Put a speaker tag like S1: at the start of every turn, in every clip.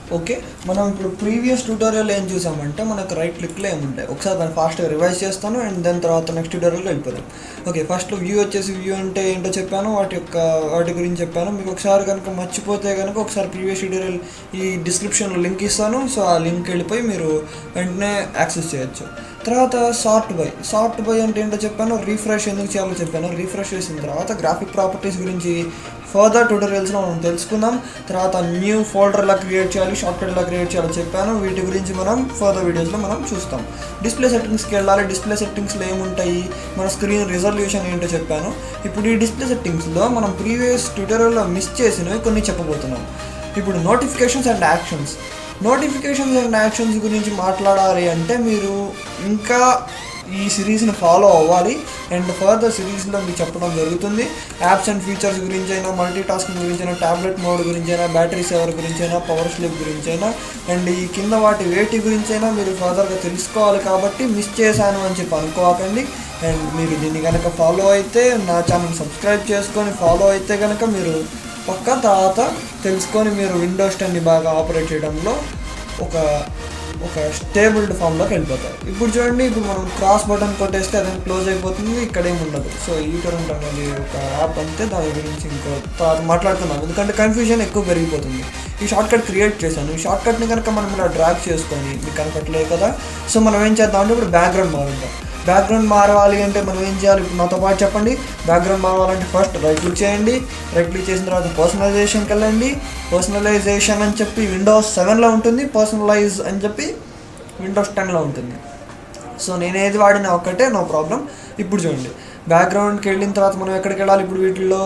S1: okay మనం ఇప్పుడు previous tutorial ఏం చూసామంటే మనకు రైట్ క్లిక్లో ఏముంటాయి ఒకసారి దాన్ని ఫాస్ట్గా రివైజ్ చేస్తాను అండ్ దాని తర్వాత నెక్స్ట్ ట్యూటోరియల్కి వెళ్ళిపోదాం ఓకే ఫస్ట్ వ్యూ వచ్చేసి వ్యూ అంటే ఏంటో చెప్పాను వాటి యొక్క వాటి గురించి చెప్పాను మీకు ఒకసారి కనుక మర్చిపోతే కనుక ఒకసారి ప్రీవియస్ ట్యూటోరియల్ ఈ డిస్క్రిప్షన్లో లింక్ ఇస్తాను సో ఆ లింక్ వెళ్ళిపోయి మీరు వెంటనే యాక్సెస్ చేయొచ్చు తర్వాత సార్ట్ బై సార్ట్ బై అంటే ఏంటో చెప్పాను రీఫ్రెష్ ఎందుకు చేయాలో చెప్పాను రీఫ్రెష్ చేసిన తర్వాత గ్రాఫిక్ ప్రాపర్టీస్ గురించి ఫర్దర్ ట్యూటోరియల్స్లో మనం తెలుసుకుందాం తర్వాత న్యూ ఫోల్డర్ ఎలా క్రియేట్ చేయాలి షార్ట్కట్ ఎలా క్రియేట్ చేయాలో చెప్పాను వీటి గురించి మనం ఫర్దర్ వీడియోస్లో మనం చూస్తాం డిస్ప్లే సెట్టింగ్స్కి వెళ్ళాలి డిస్ప్లే సెట్టింగ్స్లో ఏముంటాయి మన స్క్రీన్ రిజల్యూషన్ ఏంటో చెప్పాను ఇప్పుడు ఈ డిస్ప్లే సెట్టింగ్స్లో మనం ప్రీవియస్ ట్యూటోరియల్లో మిస్ చేసినవి కొన్ని చెప్పబోతున్నాం ఇప్పుడు notifications and actions notifications and actions గురించి మాట్లాడాలి అంటే మీరు ఇంకా ఈ సిరీస్ని ఫాలో అవ్వాలి అండ్ ఫర్దర్ సిరీస్లో మీకు చెప్పడం జరుగుతుంది యాప్స్ అండ్ ఫీచర్స్ గురించి అయినా మల్టీ టాస్కింగ్ గురించి అయినా ట్యాబ్లెట్ మోడ్ గురించి అయినా బ్యాటరీ సేవర్ గురించి అయినా పవర్ స్లిప్ గురించి అయినా అండ్ ఈ కింద వాటి వేటి గురించి అయినా మీరు ఫర్దర్గా తెలుసుకోవాలి కాబట్టి మిస్ చేశాను అని చెప్పి అనుకోకండి అండ్ మీరు దీన్ని కనుక ఫాలో అయితే నా ఛానల్ సబ్స్క్రైబ్ చేసుకొని ఫాలో అయితే కనుక మీరు పక్క తర్వాత తెలుసుకొని మీరు విండోస్ టెన్ని బాగా ఆపరేట్ చేయడంలో ఒక ఒక స్టేబుల్డ్ ఫామ్లోకి వెళ్ళిపోతారు ఇప్పుడు చూడండి ఇప్పుడు మనం క్రాస్ బటన్ కొట్టేస్తే అదే క్లోజ్ అయిపోతుంది ఇక్కడ ఏమి ఉండదు సో ఈ కరెంట్ అనేది ఒక యాప్ అంతే దాని గురించి ఇంకో తర్వాత మాట్లాడుతున్నాం ఎందుకంటే కన్ఫ్యూజన్ ఎక్కువ పెరిగిపోతుంది ఈ షార్ట్ కట్ క్రియేట్ చేశాను ఈ షార్ట్ కట్ని కనుక మనం ఇలా డ్రాగ్ చేసుకొని మీకు కనపట్లేదు కదా సో మనం ఏం చేద్దాం అంటే ఇప్పుడు బ్యాక్గ్రౌండ్ మారుద్దాం బ్యాక్గ్రౌండ్ మారవాలి అంటే మనం ఏం చేయాలి ఇప్పుడు నాతో పాటు చెప్పండి బ్యాక్గ్రౌండ్ మారాలంటే ఫస్ట్ రైట్ క్లిక్ చేయండి రైట్ క్లిక్ చేసిన తర్వాత పర్సనలైజేషన్కి వెళ్ళండి పర్సనలైజేషన్ అని చెప్పి విండోస్ సెవెన్లో ఉంటుంది పర్సనలైజ్ అని చెప్పి విండోస్ టెన్లో ఉంటుంది సో నేను ఏది వాడినా ఒక్కటే నో ప్రాబ్లం ఇప్పుడు చూడండి బ్యాక్గ్రౌండ్కి వెళ్ళిన తర్వాత మనం ఎక్కడికి వెళ్ళాలి ఇప్పుడు వీటిల్లో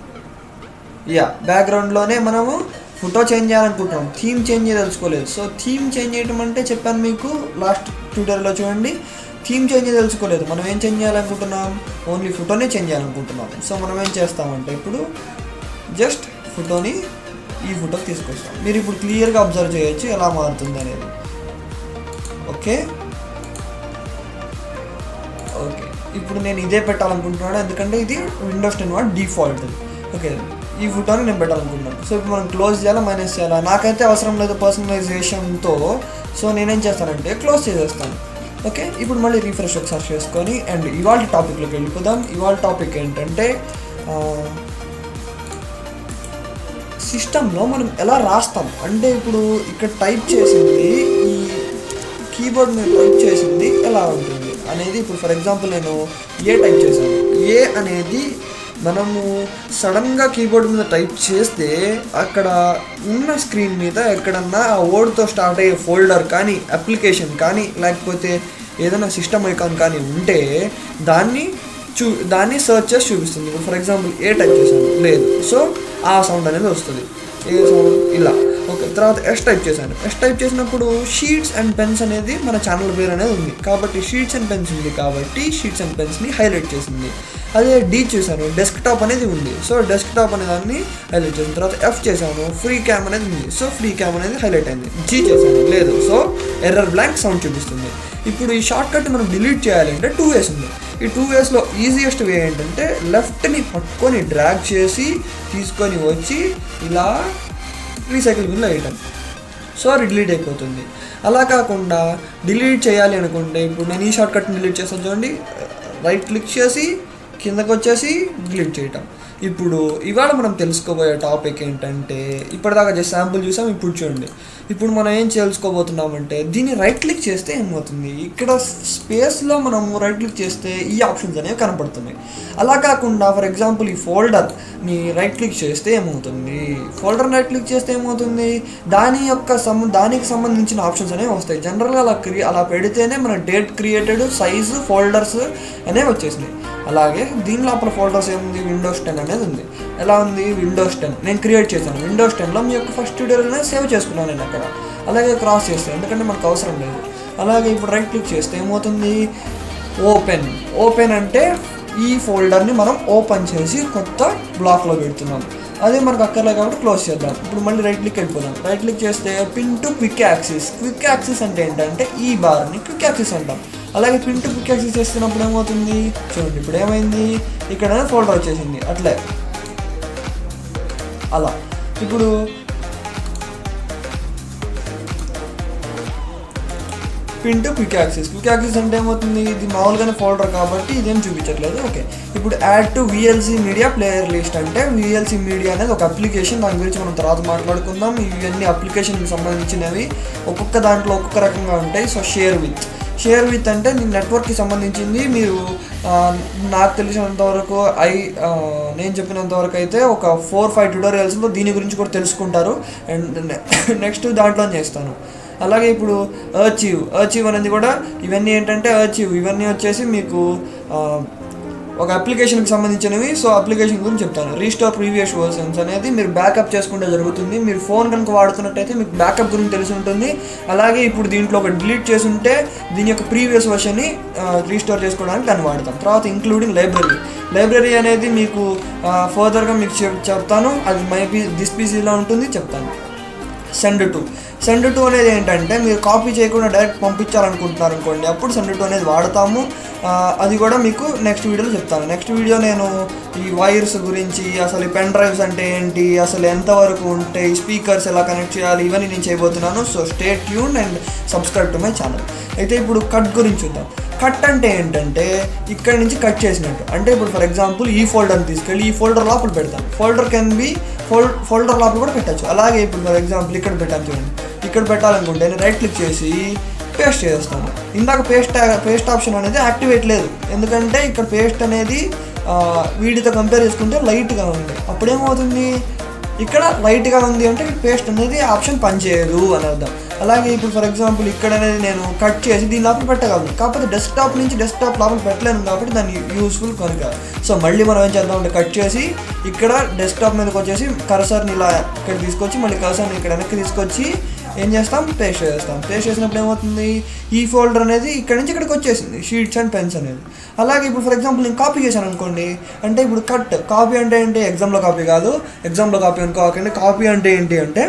S1: యా బ్యాక్గ్రౌండ్లోనే మనము ఫోటో చేంజ్ చేయాలనుకుంటున్నాం థీమ్ చేంజ్ తెలుసుకోలేదు సో థీమ్ చేంజ్ చేయడం అంటే చెప్పాను మీకు లాస్ట్ ట్యూటర్లో చూడండి థీమ్ చేంజ్ తెలుసుకోలేదు మనం ఏం చేంజ్ చేయాలనుకుంటున్నాం ఓన్లీ ఫోటోనే చేంజ్ చేయాలనుకుంటున్నాం సో మనం ఏం చేస్తామంటే ఇప్పుడు జస్ట్ ఫోటోని ఈ ఫోటోకి తీసుకొస్తాం మీరు ఇప్పుడు క్లియర్గా అబ్జర్వ్ చేయొచ్చు ఎలా మారుతుంది అనేది ఓకే ఓకే ఇప్పుడు నేను ఇదే పెట్టాలనుకుంటున్నాను ఎందుకంటే ఇది విండోస్ టెన్ వాడు డిఫాల్ట్ ఓకే ఈ ఫోటోని నేను పెట్టాలనుకుంటున్నాను సో ఇప్పుడు మనం క్లోజ్ చేయాలా మైనస్ చేయాలా నాకైతే అవసరం లేదు పర్సనలైజేషన్తో సో నేనేం చేస్తానంటే క్లోజ్ చేసేస్తాను ఓకే ఇప్పుడు మళ్ళీ రీఫ్రెష్ ఒకసారి చేసుకొని అండ్ ఇవాళ టాపిక్లోకి వెళ్ళిపోదాం ఇవాళ టాపిక్ ఏంటంటే సిస్టంలో మనం ఎలా రాస్తాం అంటే ఇప్పుడు ఇక్కడ టైప్ చేసింది ఈ కీబోర్డ్ మీద టైప్ చేసింది ఎలా ఉంటుంది అనేది ఇప్పుడు ఫర్ ఎగ్జాంపుల్ నేను ఏ టైప్ చేశాను ఏ అనేది మనము సడన్గా కీబోర్డ్ మీద టైప్ చేస్తే అక్కడ ఉన్న స్క్రీన్ మీద ఎక్కడన్నా ఆ వర్డ్తో స్టార్ట్ అయ్యే ఫోల్డర్ కానీ అప్లికేషన్ కానీ లేకపోతే ఏదైనా సిస్టమ్ ఐకాన్ కానీ ఉంటే దాన్ని చూ దాన్ని సర్చ్ చేసి చూపిస్తుంది ఇప్పుడు ఫర్ ఎగ్జాంపుల్ ఏ టైప్ చేశాను లేదు సో ఆ సౌండ్ అనేది వస్తుంది ఏ సౌండ్ ఇలా ఓకే తర్వాత ఎస్ టైప్ చేశాను ఎస్ టైప్ చేసినప్పుడు షీట్స్ అండ్ పెన్స్ అనేది మన ఛానల్ పేరు అనేది ఉంది కాబట్టి షీట్స్ అండ్ పెన్స్ ఉంది కాబట్టి షీట్స్ అండ్ పెన్స్ని హైలైట్ చేసింది అదే డి చేశాను డెస్క్టాప్ అనేది ఉంది సో డెస్క్టాప్ అనే దాన్ని హైలైట్ చేసిన తర్వాత ఎఫ్ చేశాను ఫ్రీ క్యామ్ అనేది ఉంది సో ఫ్రీ క్యామ్ అనేది హైలైట్ అయింది జీ చేశాను లేదు సో ఎర్రర్ బ్లాంక్ సౌండ్ చూపిస్తుంది ఇప్పుడు ఈ షార్ట్ కట్ మనం డిలీట్ చేయాలంటే టూ వేస్ ఉంది ఈ టూ వేస్లో ఈజియెస్ట్ వే ఏంటంటే లెఫ్ట్ని పట్టుకొని డ్రాగ్ చేసి తీసుకొని వచ్చి ఇలా రీసైకిల్ బిన్లో వేయటం సో అది డిలీట్ అయిపోతుంది అలా కాకుండా డిలీట్ చేయాలి అనుకుంటే ఇప్పుడు నేను ఈ షార్ట్ కట్ని డిలీట్ చేస్తాను చూడండి రైట్ క్లిక్ చేసి కిందకు వచ్చేసి డిలీట్ చేయటం ఇప్పుడు ఇవాళ మనం తెలుసుకోబోయే టాపిక్ ఏంటంటే ఇప్పటిదాకా జస్ట్ శాంపుల్ చూసాం ఇప్పుడు చూడండి ఇప్పుడు మనం ఏం తెలుసుకోబోతున్నామంటే దీన్ని రైట్ క్లిక్ చేస్తే ఏమవుతుంది ఇక్కడ స్పేస్లో మనము రైట్ క్లిక్ చేస్తే ఈ ఆప్షన్స్ అనేవి కనపడుతున్నాయి అలా కాకుండా ఫర్ ఎగ్జాంపుల్ ఈ ఫోల్డర్ని రైట్ క్లిక్ చేస్తే ఏమవుతుంది ఫోల్డర్ రైట్ క్లిక్ చేస్తే ఏమవుతుంది దాని యొక్క సం దానికి సంబంధించిన ఆప్షన్స్ అనేవి వస్తాయి జనరల్గా అలా క్రి అలా పెడితేనే మన డేట్ క్రియేటెడ్ సైజు ఫోల్డర్స్ అనేవి వచ్చేసినాయి అలాగే దీని లోపల ఫోల్డర్స్ ఏముంది విండోస్ టెన్ అనేది ఉంది ఎలా ఉంది విండోస్ టెన్ నేను క్రియేట్ చేశాను విండోస్ టెన్లో మీ యొక్క ఫస్ట్ ట్యూటోరియల్ అనేది సేవ్ చేసుకున్నాను నేను అక్కడ అలాగే క్రాస్ చేస్తాను ఎందుకంటే మనకు అవసరం లేదు అలాగే ఇప్పుడు రైట్ క్లిక్ చేస్తే ఏమవుతుంది ఓపెన్ ఓపెన్ అంటే ఈ ఫోల్డర్ని మనం ఓపెన్ చేసి కొత్త బ్లాక్లో పెడుతున్నాం అదే మనకు అక్కర్లేదు కాబట్టి క్లోజ్ చేద్దాం ఇప్పుడు మళ్ళీ రైట్ క్లిక్ వెళ్ళిపోదాం రైట్ క్లిక్ చేస్తే pin to quick access quick access అంటే ఏంటంటే ఈ బార్ని క్విక్ యాక్సిస్ అంటాం అలాగే పిన్ టు క్విక్ యాక్సిస్ చేస్తున్నప్పుడు ఏమవుతుంది చూడండి ఇప్పుడు ఏమైంది ఇక్కడ ఫోల్డర్ వచ్చేసింది అట్లే అలా ఇప్పుడు pin to quick access quick access అంటే ఏమవుతుంది ఇది మామూలుగానే ఫోల్డర్ కాబట్టి ఇదేం చూపించట్లేదు ఓకే ఇప్పుడు add to VLC media player list అంటే విఎల్సీ మీడియా అనేది ఒక అప్లికేషన్ దాని గురించి మనం తర్వాత మాట్లాడుకుందాం ఇవన్నీ అప్లికేషన్కి సంబంధించినవి ఒక్కొక్క దాంట్లో ఒక్కొక్క రకంగా ఉంటాయి so share with share with అంటే నీ నెట్వర్క్కి సంబంధించింది మీరు ఆ, నాకు తెలిసినంత వరకు ఐ ఆ, నేను చెప్పినంత వరకు అయితే ఒక ఫోర్ ఫైవ్ ట్యూటోరియల్స్లో దీని గురించి కూడా తెలుసుకుంటారు అండ్ నెక్స్ట్ దాంట్లో చేస్తాను అలాగే ఇప్పుడు అచీవ్ అచీవ్ అనేది కూడా ఇవన్నీ ఏంటంటే అచీవ్ ఇవన్నీ వచ్చేసి మీకు ఆ, ఒక అప్లికేషన్కి సంబంధించినవి సో అప్లికేషన్ గురించి చెప్తాను రీస్టోర్ ప్రీవియస్ వర్షన్స్ అనేది మీరు బ్యాకప్ చేసుకుంటే జరుగుతుంది మీరు ఫోన్ కనుక వాడుతున్నట్టయితే మీకు బ్యాకప్ గురించి తెలిసి ఉంటుంది అలాగే ఇప్పుడు దీంట్లో ఒక డిలీట్ చేసి ఉంటే దీని యొక్క ప్రీవియస్ వర్షన్ని రీస్టోర్ చేసుకోవడానికి దాన్ని వాడతాం తర్వాత ఇంక్లూడింగ్ లైబ్రరీ లైబ్రరీ అనేది మీకు ఫర్దర్గా మీకు చెప్ చెప్తాను అది మైబీ దిస్ పీసీలో ఉంటుంది చెప్తాను సెండ్ టు సెండ్ టు అనేది ఏంటంటే మీరు కాపీ చేయకుండా డైరెక్ట్ పంపించాలనుకుంటున్నారు అనుకోండి అప్పుడు సెండ్ టు అనేది వాడతాము ఆ, అది కూడా మీకు నెక్స్ట్ వీడియోలో చెప్తాను నెక్స్ట్ వీడియో నేను ఈ వైర్స్ గురించి అసలు ఈ పెన్ డ్రైవ్స్ అంటే ఏంటి అసలు ఎంతవరకు ఉంటాయి స్పీకర్స్ ఎలా కనెక్ట్ చేయాలి ఇవన్నీ నేను చేయబోతున్నాను so stay tune and subscribe to my channel అయితే ఇప్పుడు కట్ గురించి చూద్దాం కట్ అంటే ఏంటంటే ఇక్కడ నుంచి కట్ చేసినట్టు అంటే ఇప్పుడు ఫర్ ఎగ్జాంపుల్ ఈ ఫోల్డర్ని తీసుకెళ్ళి ఈ ఫోల్డర్ లోపల పెడతాను ఫోల్డర్ కెన్ బి ఫోల్ ఫోల్డర్ లోపల కూడా పెట్టచ్చు అలాగే ఇప్పుడు ఫర్ ఎగ్జాంపుల్ ఇక్కడ పెట్టాను చూడండి ఇక్కడ పెట్టాలనుకుంటే నేను రైట్ క్లిక్ చేసి పేస్ట్ చేస్తాను ఇందాక పేస్ట్ పేస్ట్ ఆప్షన్ అనేది యాక్టివేట్ లేదు ఎందుకంటే ఇక్కడ పేస్ట్ అనేది ఆ, వీటితో కంపేర్ చేసుకుంటే లైట్గా ఉంది అప్పుడేమవుతుంది ఇక్కడ లైట్గా ఉంది అంటే పేస్ట్ అనేది ఆప్షన్ పనిచేయదు అని అర్థం అలాగే ఇప్పుడు ఫర్ ఎగ్జాంపుల్ ఇక్కడ అనేది నేను కట్ చేసి దీని లోపల పెట్టగలను కాకపోతే డెస్క్టాప్ నుంచి డెస్క్టాప్ లోపల పెట్టలేను కాబట్టి దాన్ని యూస్ఫుల్ కనుక సో మళ్ళీ మనం ఏం చేద్దాం అంటే కట్ చేసి ఇక్కడ డెస్క్టాప్ మీదకి వచ్చేసి కర్సర్ని ఇలా ఇక్కడ తీసుకొచ్చి మళ్ళీ కర్సర్ని ఇక్కడ వెనక్కి తీసుకొచ్చి ఏం చేస్తాం పేస్ట్ చేస్తాం పేస్ట్ చేసినప్పుడు ఏమవుతుంది ఈ ఫోల్డర్ అనేది ఇక్కడ నుంచి ఇక్కడికి వచ్చేసింది షీట్స్ అండ్ పెన్స్ అనేది అలాగే ఇప్పుడు ఫర్ ఎగ్జాంపుల్ నేను కాపీ చేశాను అనుకోండి అంటే ఇప్పుడు కట్ కాపీ అంటే ఏంటి ఎగ్జామ్లో కాపీ కాదు ఎగ్జామ్లో కాపీ అనుకోకండి కాపీ అంటే ఏంటి అంటే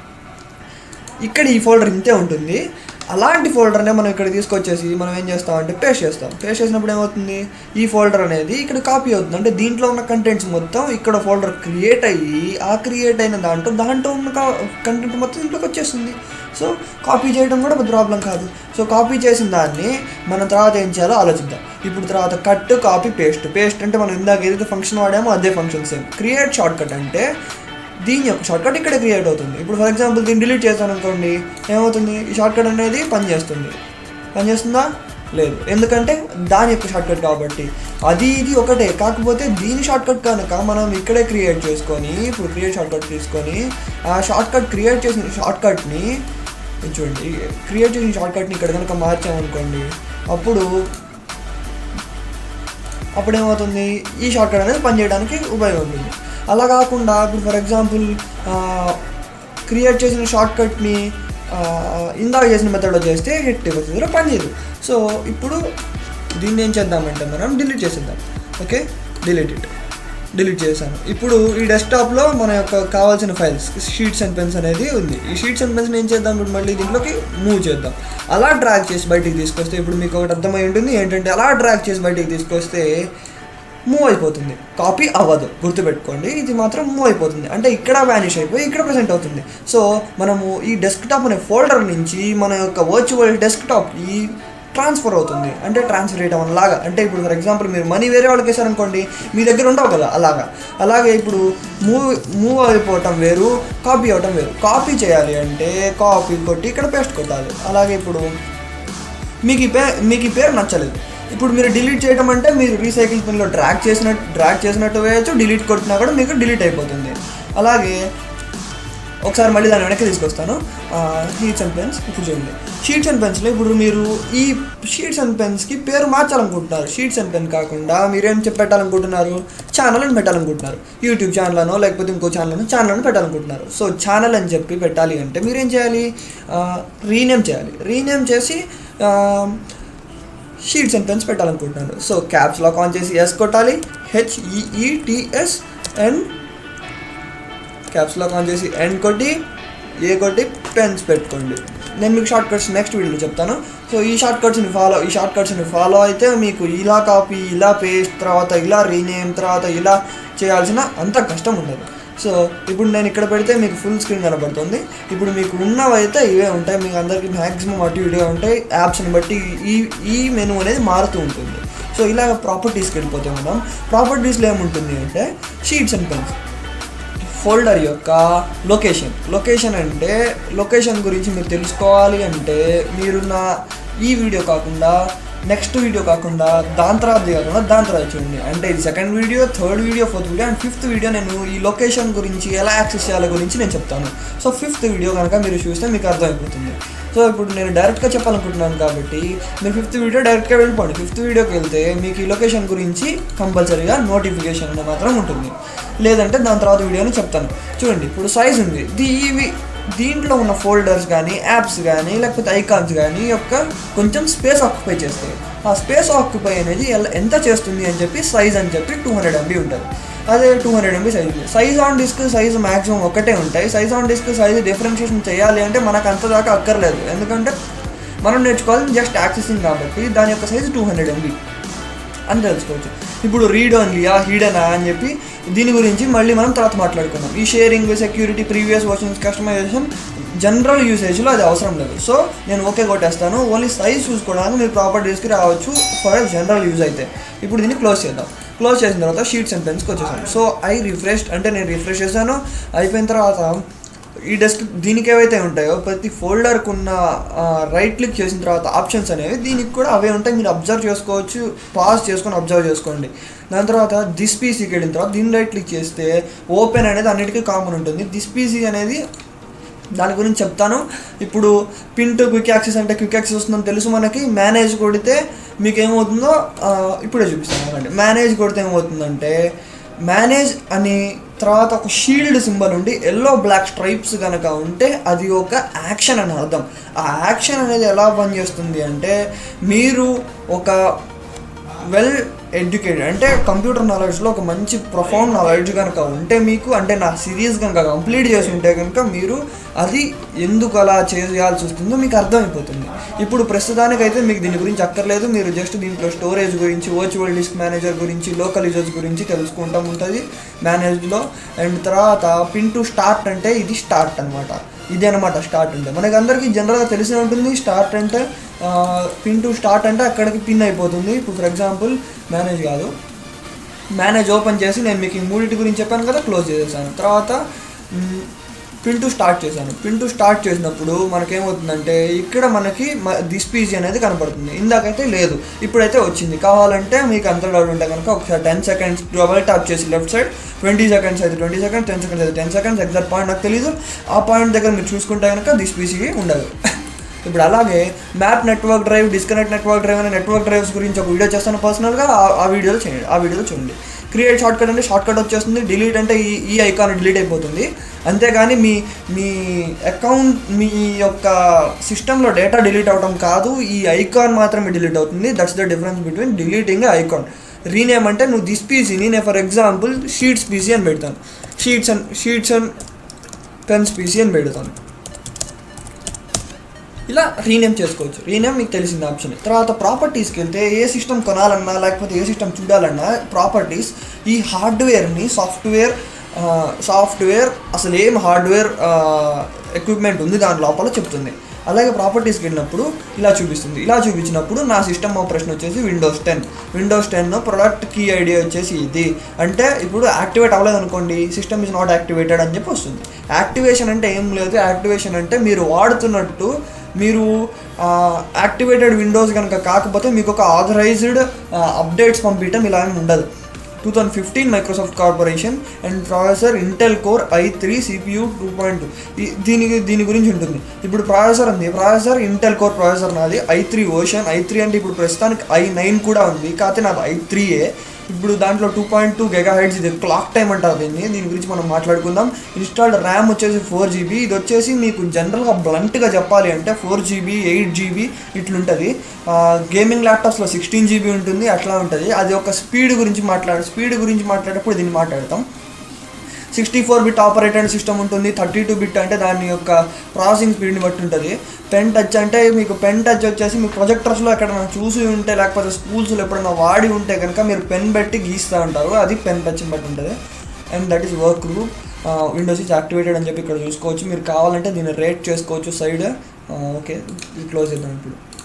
S1: ఇక్కడ ఈ ఫోల్డర్ ఇంతే ఉంటుంది అలాంటి ఫోల్డర్నే మనం ఇక్కడ తీసుకొచ్చేసి మనం ఏం చేస్తామంటే పేస్ట్ చేస్తాం పేస్ట్ చేసినప్పుడు ఏమవుతుంది ఈ ఫోల్డర్ అనేది ఇక్కడ కాపీ అవుతుంది అంటే దీంట్లో ఉన్న కంటెంట్స్ మొత్తం ఇక్కడ ఫోల్డర్ క్రియేట్ అయ్యి ఆ క్రియేట్ అయిన దాంట్లో దాంట్లో ఉన్న కంటెంట్ మొత్తం ఇంట్లోకి వచ్చేస్తుంది సో కాపీ చేయడం కూడా పెద్ద ప్రాబ్లం కాదు సో కాపీ చేసిన దాన్ని మనం తర్వాత ఏం చేయాలో ఆలోచిద్దాం ఇప్పుడు తర్వాత కట్ కాపీ పేస్ట్ పేస్ట్ అంటే మనం ఇందాక ఏదైతే ఫంక్షన్ వాడామో అదే function same create short cut అంటే దీని యొక్క షార్ట్ కట్ ఇక్కడ క్రియేట్ అవుతుంది ఇప్పుడు ఫర్ ఎగ్జాంపుల్ దీన్ని డిలీట్ చేస్తాను అనుకోండి ఏమవుతుంది ఈ షార్ట్ కట్ అనేది పనిచేస్తుంది పనిచేస్తుందా లేదు ఎందుకంటే దాని యొక్క షార్ట్ కట్ కాబట్టి అది ఇది ఒకటే కాకపోతే దీని షార్ట్ కట్ కనుక మనం ఇక్కడే క్రియేట్ చేసుకొని ఇప్పుడు క్రియేట్ షార్ట్ కట్ తీసుకొని ఆ షార్ట్ కట్ క్రియేట్ చేసిన షార్ట్ కట్ని చూడండి క్రియేట్ చేసిన షార్ట్ కట్ని ఇక్కడ కనుక మార్చామనుకోండి అప్పుడు అప్పుడు ఏమవుతుంది ఈ షార్ట్ కట్ అనేది పనిచేయడానికి ఉపయోగం ఉంటుంది అలా కాకుండా ఇప్పుడు ఫర్ ఎగ్జాంపుల్ క్రియేట్ చేసిన షార్ట్ కట్ని ఇందాక చేసిన మెథడ్లో చేస్తే హిట్ అవుతుంది పనిచేయదు సో ఇప్పుడు దీన్ని ఏం చేద్దామంటే మనం డిలీట్ చేసేద్దాం ఓకే డిలీట్ ఇట్ డిలీట్ చేశాను ఇప్పుడు ఈ డెస్క్టాప్లో మన యొక్క కావాల్సిన ఫైల్స్ షీట్స్ అండ్ పెన్స్ అనేది ఉంది ఈ షీట్స్ అండ్ పెన్స్ ఏం చేద్దాం ఇప్పుడు మళ్ళీ దీంట్లోకి మూవ్ చేద్దాం అలా డ్రాగ్ చేసి బయటికి తీసుకొస్తే ఇప్పుడు మీకు ఒకటి అర్థమై ఉంటుంది ఏంటంటే అలా డ్రాగ్ చేసి బయటికి తీసుకొస్తే మూవ్ అయిపోతుంది కాపీ అవ్వదు గుర్తుపెట్టుకోండి ఇది మాత్రం మూవ్ అయిపోతుంది అంటే ఇక్కడ వ్యానిష్ అయిపోయి ఇక్కడ ప్రజెంట్ అవుతుంది సో మనము ఈ డెస్క్టాప్ అనే ఫోల్డర్ నుంచి మన యొక్క వర్చువల్ డెస్క్టాప్కి ట్రాన్స్ఫర్ అవుతుంది అంటే ట్రాన్స్ఫర్ చేయడం అలాగా అంటే ఇప్పుడు ఫర్ ఎగ్జాంపుల్ మీరు మనీ వేరే వాళ్ళకి వేసారనుకోండి మీ దగ్గర ఉండవు కదా అలాగా అలాగే ఇప్పుడు మూవ్ మూవ్ అయిపోవటం వేరు కాపీ అవటం వేరు కాపీ చేయాలి అంటే కాపీ కొట్టి ఇక్కడ పేస్ట్ కొట్టాలి అలాగే ఇప్పుడు మీకు ఈ పే మీకు ఈ పేరు నచ్చలేదు ఇప్పుడు మీరు డిలీట్ చేయడం అంటే మీరు రీసైకిల్ పిన్లో డ్రాగ్ చేసినట్టు డ్రాగ్ చేసినట్టు వేయచ్చు డిలీట్ కొట్టినా కూడా మీకు డిలీట్ అయిపోతుంది అలాగే ఒకసారి మళ్ళీ దాన్ని వెనక్కి తీసుకొస్తాను షీట్స్ అండ్ పెన్స్ ఇప్పుడు చూడండి షీట్స్ అండ్ పెన్స్లో ఇప్పుడు మీరు ఈ షీట్స్ అండ్ పెన్స్కి పేరు మార్చాలనుకుంటున్నారు షీట్స్ అండ్ పెన్ కాకుండా మీరేం చెప్పి పెట్టాలనుకుంటున్నారు ఛానల్ అని పెట్టాలనుకుంటున్నారు యూట్యూబ్ ఛానల్ అనో లేకపోతే ఇంకో ఛానల్ అనో ఛానల్ అని పెట్టాలనుకుంటున్నారు సో ఛానల్ అని చెప్పి పెట్టాలి అంటే మీరేం చేయాలి రీనేమ్ చేయాలి రీనేమ్ చేసి ఆ, షీట్స్ అండ్ పెన్స్ పెట్టాలనుకుంటున్నాను సో క్యాప్స్ లాక్ ఆన్ చేసి ఎస్ కొట్టాలి H E E T S and caps lock on చేసి ఎండ్ కొట్టి ఏ కొట్టి పెన్స్ పెట్టుకోండి నేను మీకు షార్ట్ కట్స్ నెక్స్ట్ వీడియోలో చెప్తాను సో ఈ షార్ట్ కట్స్ని ఫాలో ఈ షార్ట్ కట్స్ని ఫాలో అయితే మీకు ఇలా కాపీ ఇలా పేస్ట్ తర్వాత ఇలా రీనేమ్ తర్వాత ఇలా చేయాల్సిన అంత కష్టం ఉండదు సో ఇప్పుడు నేను ఇక్కడ పెడితే మీకు ఫుల్ స్క్రీన్ కనబడుతుంది ఇప్పుడు మీకు ఉన్నవైతే ఇవే ఉంటాయి మీకు అందరికీ మ్యాక్సిమం అటు ఇటుగా ఉంటాయి యాప్స్ని బట్టి ఈ ఈ మెనూ అనేది మారుతూ ఉంటుంది సో ఇలాగ ప్రాపర్టీస్కి వెళ్ళిపోతే మనం ప్రాపర్టీస్లో ఏముంటుంది అంటే షీట్స్ అండ్ పెన్స్ ఫోల్డర్ యొక్క లొకేషన్ లొకేషన్ అంటే లొకేషన్ గురించి మీరు తెలుసుకోవాలి అంటే మీరు నా ఈ వీడియో కాకుండా నెక్స్ట్ వీడియో కాకుండా దాని తర్వాత కాకుండా దాని తర్వాత చూడండి అంటే ఇది second video third video fourth video and fifth video నేను ఈ లొకేషన్ గురించి ఎలా యాక్సెస్ చేయాలో గురించి నేను చెప్తాను సో ఫిఫ్త్ వీడియో కనుక మీరు చూస్తే మీకు అర్థమైపోతుంది సో ఇప్పుడు నేను డైరెక్ట్గా చెప్పాలనుకుంటున్నాను కాబట్టి మీరు ఫిఫ్త్ వీడియో డైరెక్ట్గా వెళ్ళిపోండి ఫిఫ్త్ వీడియోకి వెళ్తే మీకు ఈ లొకేషన్ గురించి కంపల్సరీగా నోటిఫికేషన్ అనేది మాత్రం ఉంటుంది లేదంటే దాని తర్వాత వీడియోని చెప్తాను చూడండి ఇప్పుడు సైజ్ ఉంది దీ ఇవి దీంట్లో ఉన్న ఫోల్డర్స్ కానీ యాప్స్ కానీ లేకపోతే ఐకాన్స్ కానీ యొక్క కొంచెం స్పేస్ ఆక్యుపై చేస్తాయి ఆ స్పేస్ ఆక్యుపై అనేది ఎలా- ఎంత చేస్తుంది అని చెప్పి సైజ్ అని చెప్పి టూ హండ్రెడ్ ఎంబీ ఉంటుంది అదే two hundred MB size size on disk size maximum ఒకటే ఉంటాయి size on disk size differentiation చేయాలి అంటే మనకు అంత దాకా అక్కర్లేదు ఎందుకంటే మనం నేర్చుకోవాల్సింది జస్ట్ యాక్సెసింగ్ కాబట్టి దాని యొక్క సైజ్ టూ హండ్రెడ్ ఎంబీ అని తెలుసుకోవచ్చు ఇప్పుడు రీడ్ ఓన్లీయా హీడనా అని చెప్పి దీని గురించి మళ్ళీ మనం తర్వాత మాట్లాడుకుందాం ఈ sharing security previous versions customization general యూసేజ్లో అది అవసరం లేదు సో నేను ఓకే కొట్టేస్తాను ఓన్లీ సైజ్ చూసుకోవడానికి మీరు ప్రాపర్టీస్కి రావచ్చు ఫర్ జనరల్ యూజ్ అయితే ఇప్పుడు దీన్ని క్లోజ్ చేద్దాం క్లోజ్ చేసిన తర్వాత షీట్స్ అండ్ పెన్స్కి వచ్చేసాను సో ఐ రిఫ్రెష్ అంటే నేను రిఫ్రెష్ చేశాను అయిపోయిన తర్వాత ఈ డెస్క్ దీనికి ఏవైతే ఉంటాయో ప్రతి ఫోల్డర్కి ఉన్న రైట్ క్లిక్ చేసిన తర్వాత ఆప్షన్స్ అనేవి దీనికి కూడా అవే ఉంటాయి మీరు అబ్జర్వ్ చేసుకోవచ్చు పాజ్ చేసుకొని అబ్జర్వ్ చేసుకోండి దాని తర్వాత దిస్ పీసీకి వెళ్ళిన తర్వాత దీన్ని రైట్ క్లిక్ చేస్తే ఓపెన్ అనేది అన్నిటికీ కామన్ ఉంటుంది దిస్ పీసీ అనేది దాని గురించి చెప్తాను ఇప్పుడు పిన్ టు క్విక్ యాక్సెస్ అంటే క్విక్ యాక్సెస్ వస్తుందని తెలుసు మనకి మేనేజ్ కొడితే మీకు ఏమవుతుందో ఆ, ఇప్పుడే చూపిస్తాను అండి మేనేజ్ కొడితే ఏమవుతుందంటే మేనేజ్ అని తర్వాత ఒక షీల్డ్ సింబల్ ఉండి ఎల్లో బ్లాక్ స్ట్రైప్స్ కనుక ఉంటే అది ఒక యాక్షన్ అని అర్థం ఆ యాక్షన్ అనేది ఎలా పనిచేస్తుంది అంటే మీరు ఒక వెల్ ఎడ్యుకేటెడ్ అంటే కంప్యూటర్ నాలెడ్జ్లో ఒక మంచి ప్రొఫౌండ్ నాలెడ్జ్ కనుక ఉంటే మీకు అంటే నా సిరీస్ కనుక కంప్లీట్ చేసి ఉంటే కనుక మీరు అది ఎందుకు అలా చేయాల్సి వస్తుందో మీకు అర్థమైపోతుంది ఇప్పుడు ప్రస్తుతానికైతే మీకు దీని గురించి అక్కర్లేదు మీరు జస్ట్ దీంట్లో స్టోరేజ్ గురించి వర్చువల్ డిస్క్ మేనేజర్ గురించి లోకల్ యూజర్స్ గురించి తెలుసుకుంటాం ఉంటుంది మేనేజ్లో అండ్ తర్వాత పిన్ టు స్టార్ట్ అంటే ఇది స్టార్ట్ అనమాట ఇది అనమాట స్టార్ట్ అంటే మనకి అందరికీ జనరల్గా తెలిసి ఉంటుంది స్టార్ట్ అంటే పిన్ టు స్టార్ట్ అంటే అక్కడికి పిన్ అయిపోతుంది ఇప్పుడు ఫర్ ఎగ్జాంపుల్ మేనేజ్ కాదు మేనేజ్ ఓపెన్ చేసి నేను మీకు ఈ మూడింటి గురించి చెప్పాను కదా క్లోజ్ చేసేసాను తర్వాత పిన్ టు స్టార్ట్ చేశాను పిన్ టు స్టార్ట్ చేసినప్పుడు మనకేమవుతుందంటే ఇక్కడ మనకి దిస్ పీజీ అనేది కనపడుతుంది ఇందాకైతే లేదు ఇప్పుడైతే వచ్చింది కావాలంటే మీకు అంత డౌట్ ఉంటే కనుక ఒకసారి టెన్ సెకండ్స్ డబల్ ట్యాప్ చేసి లెఫ్ట్ సైడ్ ట్వంటీ సెకండ్స్ అయితే ట్వంటీ సెకండ్స్ టెన్ సెకండ్స్ అయితే టెన్ సెకండ్స్ ఎగ్జాక్ట్ పాయింట్ నాకు తెలీదు ఆ పాయింట్ దగ్గర మీరు చూసుకుంటే కనుక దిస్ పీసీ ఉండదు ఇప్పుడు అలాగే map network drive disconnect network drive అనే నెట్వర్క్ డ్రైవ్స్ గురించి ఒక వీడియో చేస్తాను పర్సనల్గా ఆ- ఆ వీడియోలో చేయండి ఆ వీడియోలో చూడండి క్రియేట్ షార్ట్ కట్ అంటే షార్ట్ కట్ వచ్చేస్తుంది డిలీట్ అంటే ఈ ఈ ఐకాన్ డిలీట్ అయిపోతుంది అంతేగాని మీ మీ అకౌంట్ మీ యొక్క సిస్టంలో డేటా డిలీట్ అవడం కాదు ఈ ఐకాన్ మాత్రమే డిలీట్ అవుతుంది that's the difference between deleting icon rename అంటే నువ్వు దిస్ పీసీని నేను ఫర్ ఎగ్జాంపుల్ షీట్స్ పీసీ అని పెడతాను sheets and sheets and pens PC అని పెడతాను ఇలా రీనేమ్ చేసుకోవచ్చు రీనేమ్ మీకు తెలిసిన ఆప్షన్ తర్వాత ప్రాపర్టీస్కి వెళ్తే ఏ సిస్టమ్ కొనాలన్నా లేకపోతే ఏ సిస్టమ్ చూడాలన్నా ప్రాపర్టీస్ ఈ హార్డ్వేర్ని సాఫ్ట్వేర్ సాఫ్ట్వేర్ అసలు ఏం హార్డ్వేర్ ఎక్విప్మెంట్ ఉంది దాని లోపల చెప్తుంది అలాగే ప్రాపర్టీస్కి వెళ్ళినప్పుడు ఇలా చూపిస్తుంది ఇలా చూపించినప్పుడు నా సిస్టమ్ ఆపరేషన్ వచ్చేసి Windows ten Windows ten product key idea వచ్చేసి ఇది అంటే ఇప్పుడు యాక్టివేట్ అవ్వలేదు అనుకోండి సిస్టమ్ ఇస్ నాట్ యాక్టివేటెడ్ అని చెప్పి వస్తుంది యాక్టివేషన్ అంటే ఏం లేదు యాక్టివేషన్ అంటే మీరు వాడుతున్నట్టు మీరు యాక్టివేటెడ్ విండోస్ కనుక కాకపోతే మీకు ఒక ఆథరైజ్డ్ అప్డేట్స్ పంపించడం ఇలా ఏమి ఉండదు two thousand fifteen Microsoft corporation and processor Intel core I three CPU two point two దీనికి దీని గురించి ఉంటుంది ఇప్పుడు ప్రాసెసర్ ఉంది ప్రాసెసర్ ఇంటెల్ కోర్ ప్రాసెసర్ నాది I three version I three అంటే ఇప్పుడు ప్రస్తుతానికి ఐ నైన్ కూడా ఉంది కాకపోతే నాది ఐ త్రీయే ఇప్పుడు దాంట్లో two point two giga hertz ఇది క్లాక్ టైం అంటారు దీన్ని దీని గురించి మనం మాట్లాడుకుందాం ఇన్స్టాల్డ్ ర్యామ్ వచ్చేసి ఫోర్ జీబీ ఇది వచ్చేసి మీకు జనరల్గా బ్లంట్గా చెప్పాలి అంటే ఫోర్ జీబీ ఎయిట్ జీబీ ఇట్లుంటుంది గేమింగ్ ల్యాప్టాప్స్లో సిక్స్టీన్ జీబీ ఉంటుంది అట్లా ఉంటుంది అది ఒక స్పీడ్ గురించి మాట్లాడు స్పీడ్ గురించి మాట్లాడేటప్పుడు దీన్ని మాట్లాడతాం sixty four bit operated system ఉంటుంది థర్టీ టూ బిట్ అంటే దాని యొక్క ప్రాసెసింగ్ స్పీడ్ని బట్టి ఉంటుంది పెన్ టచ్ అంటే మీకు పెన్ టచ్ వచ్చేసి మీ ప్రొజెక్టర్స్లో ఎక్కడైనా చూసి ఉంటే లేకపోతే స్కూల్స్లో ఎప్పుడైనా వాడి ఉంటే కనుక మీరు పెన్ పెట్టి గీస్తూ ఉంటారు అది పెన్ టచ్ని బట్టి ఉంటుంది and that is work group Windows is activated అని చెప్పి ఇక్కడ చూసుకోవచ్చు మీరు కావాలంటే దీన్ని రేట్ చేసుకోవచ్చు సైడ్ ఓకే ఇది క్లోజ్ చేద్దాం ఇప్పుడు